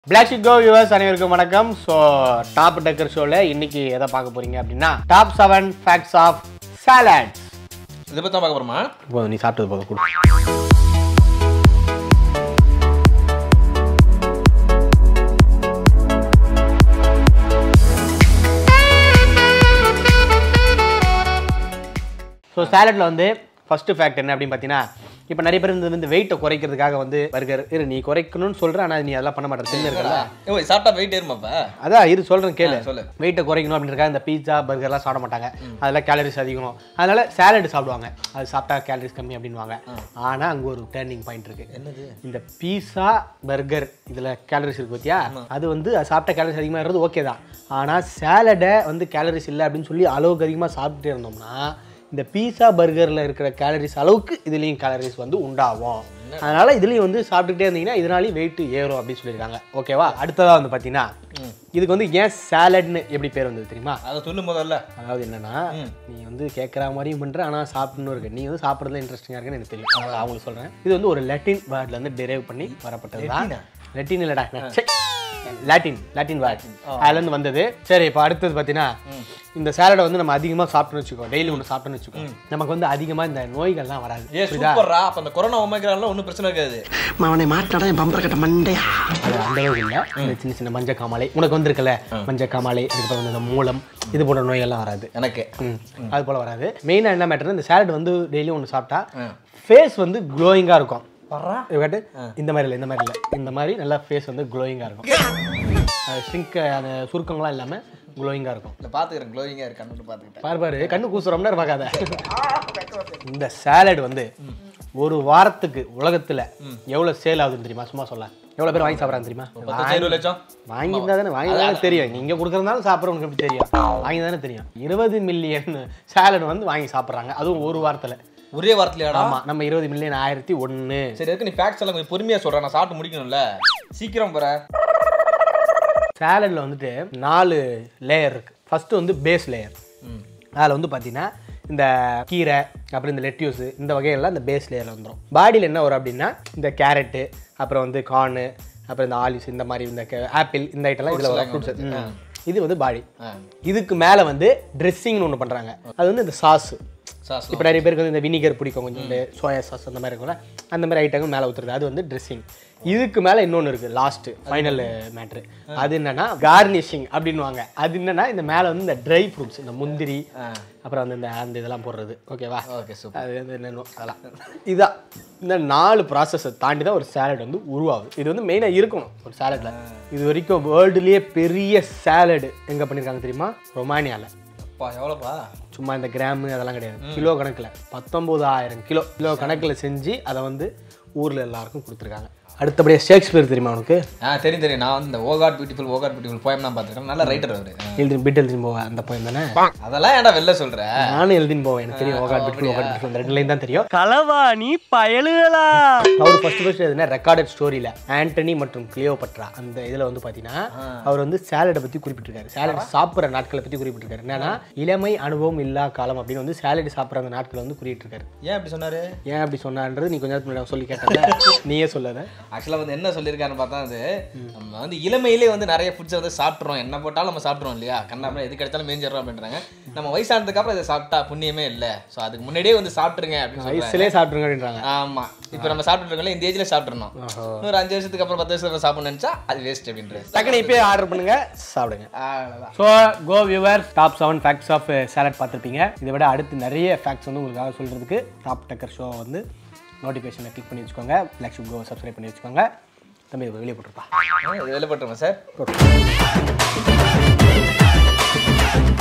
Black shit கோ viewers அனைவருக்கும் வணக்கம் so top டக்கர் ஷோவில் இன்னைக்கு எதை பார்க்க போறீங்க அப்படின்னா top seven facts of salads இதை பற்றி தான் பார்க்க போகிறோமா இப்போ நீ சாப்பிட்டது போக கொடு ஸோ சாலட்ல வந்து ஃபர்ஸ்ட் ஃபேக்ட் என்ன அப்படின்னு பார்த்தீங்கன்னா இப்போ நிறைய பேர் இந்த வந்து வெயிட்டை குறைக்கிறதுக்காக வந்து பர்கர் இரு நீ குறைக்கணும்னு சொல்ற ஆனால் நீ அதெல்லாம் பண்ண மாட்டேன் தின்னு இருக்கல ஏய் சாப்பிட்டா வெயிட் ஏறுமாப்பா அதான் இரு சொல்றேன் கேளு ஆ, சொல்லு. வெயிட்டை குறைக்கணும் அப்படின்றக்காக இந்த பீஸா பர்கர்லாம் சாப்பிட மாட்டாங்க அதெல்லாம் கேலரிஸ் அதிகம் அதனால சாலட் சாப்பிடுவாங்க அது சாப்பிட்டா கேலரிஸ் கம்மி அப்படின்வாங்க ஆனா அங்க ஒரு டேர்னிங் பாயிண்ட் இருக்கு என்னது இந்த பீஸா பர்கர் இதுல கேலரிஸ் இருக்கு பார்த்தியா அது வந்து அது சாப்பிட்ட கேலரிஸ் அதிகமாக இருக்கிறது ஓகே தான் ஆனா சேலடை வந்து கேலரிஸ் இல்லை அப்படின்னு சொல்லி அளவுக்கு அதிகமாக சாப்பிட்டுட்டே இருந்தோம்னா இந்த பீஸா பர்கரில் இருக்கிற கேலரிஸ் அளவுக்கு இதுலேயும் கேலரிஸ் வந்து உண்டாகும் அதனால இதுலேயும் வந்து சாப்பிட்டுக்கிட்டே இருந்தீங்கன்னா இதனாலையும் வெயிட் ஏறும் அப்படின்னு சொல்லியிருக்காங்க ஓகேவா அடுத்ததாக வந்து பார்த்தீங்கன்னா இதுக்கு வந்து ஏன் சாலட்னு எப்படி பேர் வந்தது தெரியுமா அதை சொல்லு முதல்ல அதாவது என்னன்னா நீ வந்து கேட்குற மாதிரியும் பண்ற ஆனா சாப்பிடணும் இருக்கு நீ வந்து சாப்பிட்றதுல இன்ட்ரெஸ்டிங்காக இருக்குன்னு எனக்கு தெரியும் அதனால அவங்களுக்கு சொல்றேன் இது வந்து ஒரு லெட்டின் வேர்ட்ல இருந்து டெரைவ் பண்ணி வரப்பட்டது தான் லெட்டின் இல்லடா ச்சே. லாட்டின் லாட்டின் வேர்ட் அதுல இருந்து வந்தது சரி இப்போ அடுத்தது பார்த்தீங்கன்னா இந்த சாலடை வந்து நம்ம அதிகமா சாப்பிட்டோம்னு வச்சுக்கோ டெய்லி ஒன்று சாப்பிட்டோம்னு வச்சுக்கோ நமக்கு வந்து அதிகமா இந்த நோய்கள்லாம் வராது ஏ சூப்பர்ரா அப்ப அந்த கொரோனா ஒமைக்கிறான்ல ஒன்றும் பிரச்சனை இருக்காது அவனை மாட்டாடா என் பம்பர கட்ட மண்டையா அது அந்த அளவுக்கு இல்லை இந்த சின்ன சின்ன மஞ்சள் காமாலை உனக்கு வந்திருக்குல்ல மஞ்சள் காமாலை இதுக்கப்புறம் வந்து இந்த மூலம் இது போன்ற நோய்கள்லாம் வராது எனக்கு ம். அது போல வராது மெயினாக என்ன மேட்டர் இந்த சாலட் வந்து டெய்லியும் ஒன்று சாப்பிட்டா ஃபேஸ் வந்து க்ளோயிங்காக இருக்கும் இது காட்டு இந்த மாதிரி இல்லை இந்த மாதிரி இல்லை இந்த மாதிரி நல்லா ஃபேஸ் வந்து க்ளோயிங்காக இருக்கும் ஷ்ரிங்க் அந்த சுருக்கங்கள்லாம் இல்லாமல் க்ளோயிங்காக இருக்கும் இல்லை பார்த்துக்கிறேன் க்ளோயிங்காக இருக்கான்னு பார்த்துக்கிட்டேன் பாரு பாரு கண்ணு கூசுறோம்னா பார்க்காத இந்த சாலட் வந்து ஒரு வாரத்துக்கு உலகத்துல எவ்வளவு சேல் ஆகுதுன்னு தெரியுமா சும்மா சொல்ல எவ்வளவு பேர் வாங்கி சாப்பிட்றாங்க தெரியுமா பத்து இருபது லட்சம் வாங்கி தானே வாங்கி தானே தெரியும் நீங்க கொடுக்கறதுனால சாப்பிட்றவங்களுக்கு எப்படி தெரியும் வாங்கி தானே தெரியும் இருபது மில்லியன் சாலட் வந்து வாங்கி சாப்பிட்றாங்க அதுவும் ஒரு வாரத்துல ஒரே வாரத்துலயாடா ஆமா நம்ம இருபது மில்லியன் ஆயிரத்தி ஒண்ணு சரி இருக்கு நீ ஃபேக்ட்ஸ் எல்லாம் கொஞ்சம் பொறுமையா சொல்றேன் நான் சாப்பிட்டு முடிக்கணும்ல சீக்கிரம் போற சாலட்ல வந்துட்டு நாலு லேயர் இருக்கு ஃபர்ஸ்ட் வந்து பேஸ் லேயர் அதில் வந்து பார்த்தீங்கன்னா இந்த கீரை அப்புறம் இந்த லெட்யூஸ் இந்த வகையெல்லாம் இந்த பேஸ் லேயரில் வந்துடும் பாடியில் என்ன வரும் அப்படின்னா இந்த கேரட்டு அப்புறம் வந்து கார்னு அப்புறம் இந்த ஆலிஸ் இந்த மாதிரி இந்த ஆப்பிள் இந்த ஐட்டம்லாம் இதில் வரும் ஃப்ரூட்ஸ் இது வந்து பாடி இதுக்கு மேலே வந்து ட்ரெஸ்ஸிங்னு ஒன்று பண்ணுறாங்க அது வந்து இந்த சாஸ் சாஸ் இப்போ நிறைய பேருக்கு வந்து இந்த வினிகர் பிடிக்கும் கொஞ்சம் இந்த சோயா சாஸ் அந்த மாதிரி இருக்கும்ல அந்த மாதிரி ஐட்டங்கள் மேலே ஊற்றுறது அது வந்து ட்ரெஸ்ஸிங் இதுக்கு மேலே இன்னொன்று இருக்குது லாஸ்ட்டு ஃபைனல் மேட்ரு அது என்னன்னா கார்னிஷிங் அப்படின்னுவாங்க அது என்னன்னா இந்த மேலே வந்து இந்த ட்ரை ஃப்ரூட்ஸ் இந்த முந்திரி அப்புறம் வந்து இந்த அந்த இதெல்லாம் போடுறது ஓகேவா ஓகே சூப்பர் அது வந்து என்னென்ன அதெல்லாம் இதான் இந்த நாலு ப்ராசஸை தாண்டி தான் ஒரு சாலட் வந்து உருவாகுது இது வந்து மெயினாக இருக்கணும் ஒரு சாலடில் இது வரைக்கும் வேர்ல்டுலேயே பெரிய சாலடு எங்கே பண்ணியிருக்காங்க தெரியுமா ரொமானியாவில் அப்பா எவ்வளோப்பா சும்மா இந்த கிராமு அதெல்லாம் கிடையாது கிலோ கணக்கில் பத்தொம்போதாயிரம் கிலோ கிலோ கணக்கில் செஞ்சு அதை வந்து ஊரில் எல்லாருக்கும் கொடுத்துருக்காங்க அடுத்தபடியாக ஷேக்ஸ்பியர் தெரியுமா உனக்கு ஆ தெரியும் தெரியும் நான் வந்து இந்த O God beautiful O God beautiful poem தான் பார்த்துருக்கேன் நல்ல ரைட்டர் அவரு எழுதி பிட் எழுதின்னு போவேன் அந்த போயம் தானே அதெல்லாம் ஏன்டா வெளில சொல்ற நானும் எழுதின்னு போவேன் எனக்கு தெரியும் ஓகாட் பிட் ஓகாட் பிட் இந்த ரெண்டு லைன் தான் தெரியும் களவாணி பயலுகளா அவர் ஃபர்ஸ்ட் ஃபர்ஸ்ட் எதுனா ரெக்கார்டட் ஸ்டோரியில் ஆண்டனி மற்றும் கிளியோபட்ரா அந்த இதில் வந்து பார்த்தீங்கன்னா அவர் வந்து சேலடை பற்றி குறிப்பிட்டிருக்காரு சேலட் சாப்பிட்ற நாட்களை பற்றி குறிப்பிட்டிருக்காரு என்னன்னா இளமை அனுபவம் இல்லா காலம் அப்படின்னு வந்து சேலட் சாப்பிட்ற அந்த நாட்களை வந்து குறிப்பிட்டிருக்காரு ஏன் அப்படி சொன்னாரு ஏன் அப்படி சொன்னான்றது நீ கொஞ்ச நேரத்துக்கு முன்னாடி சொல்லி கேட்டல நீயே சொல்லாத ஆக்சுவலாக வந்து என்ன சொல்லியிருக்காருன்னு பார்த்தா அது நம்ம வந்து இளமையிலே வந்து நிறைய ஃபுட்ஸை வந்து சாப்பிட்றோம் என்ன போட்டாலும் நம்ம சாப்பிட்றோம் இல்லையா கண்ணாம எது கிடைச்சாலும் மேஞ்சிடறோம் அப்படின்றாங்க நம்ம வயசானதுக்கு அப்புறம் இதை சாப்பிட்டா புண்ணியமே இல்லை ஸோ அதுக்கு முன்னாடியே வந்து சாப்பிட்ருங்க அப்படின்னு சொல்றாங்க வயசுலேயே சாப்பிட்ருங்க அப்படின்றாங்க ஆமா இப்போ நம்ம சாப்பிட்டு இருக்கோம்ல இந்த ஏஜ்ல சாப்பிட்றணும் இன்னொரு அஞ்சு வருஷத்துக்கு அப்புறம் பத்து வருஷத்துக்கு சாப்பிடணும்னு நினைச்சா அது வேஸ்ட் அப்படின்றது டக்குனு இப்பயே ஆர்டர் பண்ணுங்க சாப்பிடுங்க அவ்வளவுதான். So go viewer top seven facts of salad பார்த்துருப்பீங்க இதை விட அடுத்து நிறைய ஃபேக்ட்ஸ் வந்து உங்களுக்காக சொல்கிறதுக்கு டாப் டக்கர் ஷோ வந்து நோட்டிஃபிகேஷனை கிளிக் பண்ணி வச்சுக்கோங்க பிளாக் ஷூ கோ சப்ஸ்கிரைப் பண்ணி வச்சுக்கோங்க தம்பி இதை வெளியே போட்டுருப்பா இது வெளில போட்டுருமா சார் போட்டு